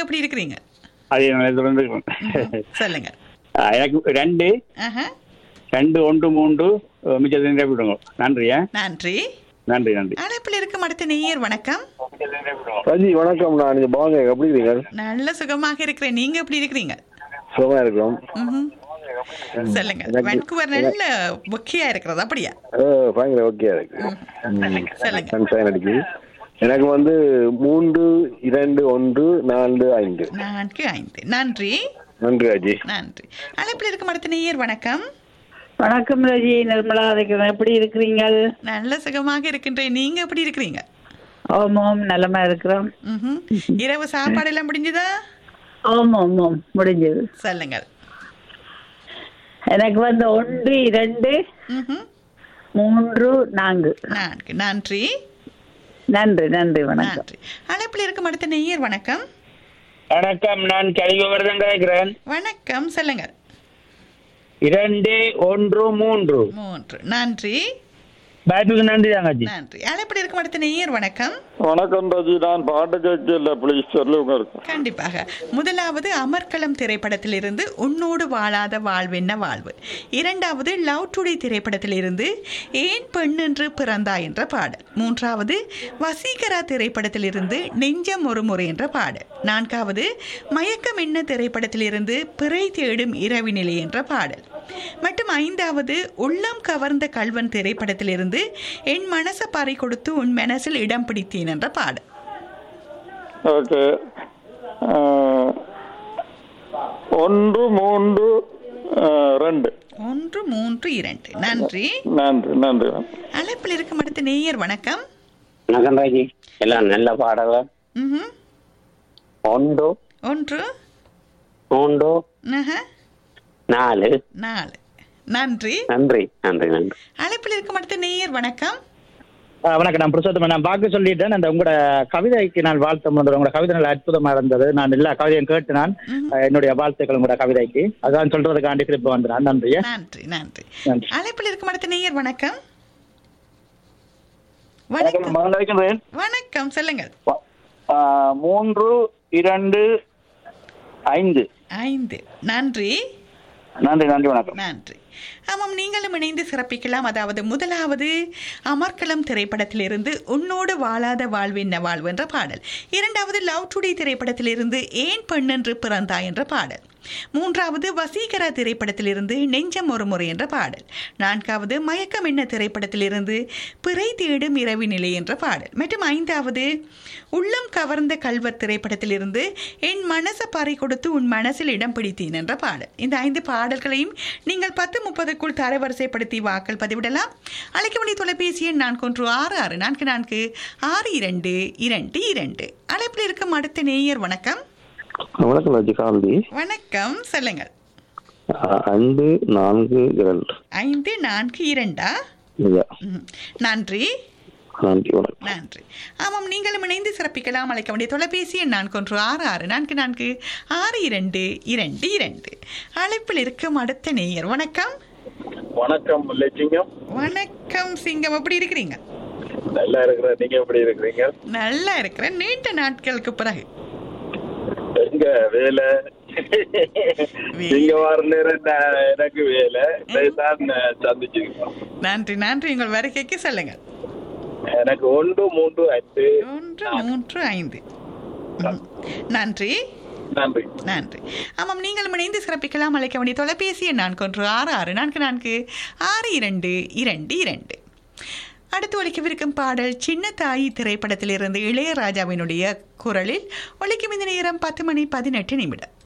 எப்படி இருக்கிறீங்க அதே நான் தொடர்ந்து இருக்கிறேன். சொல்லுங்க ஆ, எனக்கு ரெண்டு ஆஹா. ரெண்டு ஒன்று மூன்று மிச்சத்தை நிரப்பிவிடுங்க நன்றியா நன்றி நன்றி நன்றி அழைப்பில் இருக்கும் அடுத்த நேயர் வணக்கம் ரஜி வணக்கம் நான் இங்க பாங்க எப்படி இருக்கீங்க நல்ல சுகமாக இருக்கிறேன் நீங்க எப்படி இருக்கிறீங்க சுகமா இருக்கிறோம் ம்ஹும். சொல்லுங்க எனக்கு- வென்கூவர் நல்ல முக்கியா இருக்கிறது அப்படியா ஓ, பயங்கர ஓகே இருக்கு சொல்லுங்க சன்ஷைன் அடிக்குது எனக்கு வந்து மூன்று இரண்டு ஒன்று நான்கு ஐந்து நான்கு ஐந்து நன்றி நன்றி ராஜி நன்றி அழைப்பில் இருக்கும் அடுத்த நேயர் வணக்கம் வணக்கம் ரஜி நிர்மலா இருக்கிறேன் எப்படி இருக்கிறீங்க நல்ல சுகமாக இருக்கின்றேன் நீங்க எப்படி இருக்கிறீங்க ஓம் ஓம் நலமா இருக்கிறோம் ம்ஹும். இரவு சாப்பாடு எல்லாம் முடிஞ்சதா ஓம் ஓம் ஓம் முடிஞ்சது சொல்லுங்கள் எனக்கு வந்து ஒன்று இரண்டு ம்ஹும். மூன்று நான்கு நான்கு நன்றி நன்றி நன்றி வணக்கம் நன்றி அழைப்பில் இருக்கும் அடுத்த நேயர் வணக்கம் வணக்கம் நான் கலிவர்தன் கேட்கிறேன் வணக்கம் சொல்லுங்கள் இரண்டு ஒன்று மூன்று மூன்று நன்றி பாய்ப்புக்கு நன்றி தங்கச்சி நன்றி அழைப்பில் இருக்கும் அடுத்த நேயர் வணக்கம் வணக்கம் ராஜி நான் பாட்டு கேட்கல ப்ளீஸ் சொல்லுங்க கண்டிப்பாக முதலாவது அமர்க்களம் திரைப்படத்திலிருந்து உன்னோடு வாழாத வாழ்வென்ன வாழ்வு இரண்டாவது லவ் டுடே திரைப்படத்திலிருந்து ஏன் பெண்ணென்று பிறந்தா என்ற பாடல் மூன்றாவது வசீகரா திரைப்படத்திலிருந்து நெஞ்சம் ஒரு முறை என்ற பாடல் நான்காவது மயக்கம் என்ன திரைப்படத்திலிருந்து பிறை தேடும் இரவினிலை என்ற பாடல் மற்றும் ஐந்தாவது உள்ளம் கவர்ந்த கல்வன் திரைப்படத்திலிருந்து என் மனச பறி கொடுத்து உன் மனசில் இடம் பிடித்தேன் என்ற பாடல் ஓகே ஒன்று மூன்று ரெண்டு ஒன்று மூன்று இரண்டு நன்றி நன்றி நன்றி அழைப்பில் இருக்கும் அடுத்த நேயர் வணக்கம் வணக்கம் ராஜி எல்லாம் நல்ல பாடல்கள் ம்ஹும். ஒன்று ஒன்று மூன்று நக, நாலு நாலு நன்றி நன்றி நன்றி நன்றி அழைப்பில் இருக்கும் அடுத்த நேயர் வணக்கம் ஆ, வணக்கம் நான் புருஷோத்தமன் நான் பார்க்க சொல்லிட்டேன் அந்த உங்களோட கவிதைக்கு நான் வாழ்த்து வந்து உங்களோட கவிதை நல்ல அற்புதமா இருந்தது நான் எல்லா கவிதையும் கேட்டு நான் ஆ, என்னுடைய வாழ்த்துக்கள் உங்களோட கவிதைக்கு அதான் சொல்றதுக்காண்டி திருப்பி வந்து நான் நன்றியா நன்றி நன்றி நன்றி. அழைப்பில் இருக்கும் அடுத்த நேயர் வணக்கம் வணக்கம் இருக்கின்றேன் வணக்கம் சொல்லுங்கள் மூன்று இரண்டு ஐந்து ஐந்து நன்றி நன்றி நன்றி வணக்கம் நன்றி ஆமாம் நீங்களும் இணைந்து சிறப்பிக்கலாம் அதாவது முதலாவது அமர்க்களம் திரைப்படத்திலிருந்து உன்னோடு வாழாத வாழ்வென்ன வாழ்வு என்ற பாடல் இரண்டாவது லவ் டுடே திரைப்படத்திலிருந்து ஏன் பெண்ணென்று பிறந்தாய் என்ற பாடல் மூன்றாவது வசீகரா திரைப்படத்திலிருந்து நெஞ்சம் ஒரு முறை என்ற பாடல் நான்காவது மயக்கம் என்ன திரைப்படத்திலிருந்து பிறை தேடும் இரவி நிலை என்ற பாடல் மற்றும் ஐந்தாவது உள்ளம் கவர்ந்த கல்வர் திரைப்படத்திலிருந்து என் மனசை பறி கொடுத்து உன் மனசில் இடம் பிடித்தேன் என்ற பாடல் இந்த ஐந்து பாடல்களையும் நீங்கள் பத்து முப்பதுக்குள் தரவரிசைப்படுத்தி வாக்கள் பதிவிடலாம் அழைக்க வேண்டிய தொலைபேசி எண் நான்கு ஒன்று ஆறு ஆறு நான்கு நான்கு ஆறு இரண்டு இரண்டு இரண்டு அழைப்பில் இருக்கும் அடுத்த நேயர் வணக்கம் வணக்கம் ராஜி காந்தி வணக்கம் சொல்லுங்கள் ஐந்து நான்கு இரண்டு ஐந்து நான்கு இரண்டா ஐயா ம். நன்றி நன்றி வணக்கம் நன்றி ஆமாம் நீங்களும் இணைந்து சிறப்பிக்கலாம் அழைக்க வேண்டிய தொலைபேசி எண் நான்கு ஒன்று ஆறு ஆறு நான்கு நான்கு ஆறு இரண்டு இரண்டு இரண்டு அழைப்பில் இருக்கும் அடுத்த நேயர் வணக்கம் வணக்கம் முல்லைச்சிங்கம் வணக்கம் சிங்கம் எப்படி இருக்கிறீங்க நல்லா இருக்கிற நீங்க எப்படி இருக்கிறீங்க நல்லா இருக்கிறேன் நீண்ட நாட்களுக்கு பிறகு எங்க வேலை நீங்க வர நேரம் நான் எனக்கு வேலை தான் சந்திச்சிருக்கோம் நன்றி நன்றி உங்கள் வருகைக்கு சொல்லுங்கள் எனக்கு ஒன்று மூன்று ஐந்து ஒன்று மூன்று ஐந்து ம். நன்றி நன்றி நன்றி ஆமாம் நீங்கள் இணைந்து சிறப்பிக்கலாம் அழைக்க வேண்டிய தொலைபேசி எண் நான்கு ஒன்று ஆறு ஆறு நான்கு நான்கு ஆறு இரண்டு இரண்டு இரண்டு அடுத்து ஒலிக்கவிருக்கும் பாடல் சின்ன தாயி திரைப்படத்திலிருந்து இளையராஜாவினுடைய குரலில் ஒலிக்கும் இந்த நேரம் பத்து மணி பதினெட்டு நிமிடம்